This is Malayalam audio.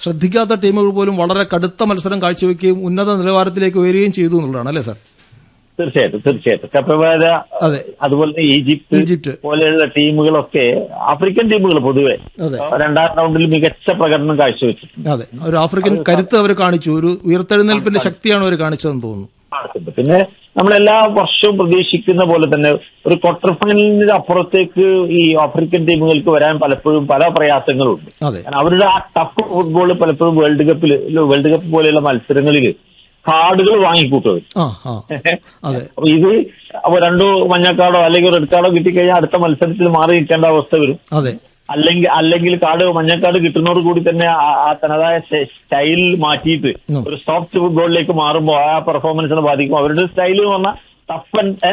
ശ്രദ്ധിക്കാത്ത ടീമുകൾ പോലും വളരെ കടുത്ത മത്സരം കാഴ്ചവെക്കുകയും ഉന്നത നിലവാരത്തിലേക്ക് ഉയരുകയും ചെയ്തു എന്നുള്ളതാണ് അല്ലേ സാർ തീർച്ചയായിട്ടും തീർച്ചയായിട്ടും കപ്പവേര അതെ. അതുപോലെ തന്നെ ഈജിപ്ത് ഈജിപ്ത്. പോലെയുള്ള ടീമുകളൊക്കെ ആഫ്രിക്കൻ ടീമുകൾ പൊതുവെ അതെ. രണ്ടാം റൗണ്ടിൽ മികച്ച പ്രകടനം കാഴ്ചവെച്ചിട്ടുണ്ട് അതെ ഒരു ആഫ്രിക്കൻ കരുത്ത് അവർ കാണിച്ചു ഒരു ഉയർത്തെഴുന്നേൽപ്പിന്റെ ശക്തിയാണ് അവർ കാണിച്ചതെന്ന് തോന്നുന്നു നടക്കുന്നുണ്ട് പിന്നെ നമ്മൾ എല്ലാ വർഷവും പ്രതീക്ഷിക്കുന്ന പോലെ തന്നെ ഒരു ക്വാർട്ടർ ഫൈനലിന് അപ്പുറത്തേക്ക് ഈ ആഫ്രിക്കൻ ടീമുകൾക്ക് വരാൻ പലപ്പോഴും പല പ്രയാസങ്ങളുണ്ട് അതെ കാരണം അവരുടെ ആ ടഫ് ഫുട്ബോൾ പലപ്പോഴും വേൾഡ് കപ്പിൽ വേൾഡ് കപ്പ് പോലെയുള്ള മത്സരങ്ങളിൽ കാർഡുകൾ വാങ്ങിക്കൂട്ടും ആ ആ അതെ അപ്പൊ ഇത് അപ്പൊ രണ്ടു മഞ്ഞക്കാർഡോ അല്ലെങ്കിൽ റെഡ് കാർഡോ കിട്ടിക്കഴിഞ്ഞാൽ അടുത്ത മത്സരത്തിൽ മാറി നിൽക്കേണ്ട അവസ്ഥ വരും അതെ അല്ലെങ്കിൽ അല്ലെങ്കിൽ കാർഡ് മഞ്ഞക്കാർഡ് കിട്ടുന്നതോട് കൂടി തന്നെ ആ- ആ തനതായ സ്റ്റൈൽ മാറ്റിയിട്ട് ഉം. ഒരു സോഫ്റ്റ് ഫുട്ബോളിലേക്ക് മാറുമ്പോൾ ആ പെർഫോമൻസിനെ ബാധിക്കും അവരുടെ സ്റ്റൈൽ എന്ന് പറഞ്ഞാൽ ടഫ് ആൻഡ്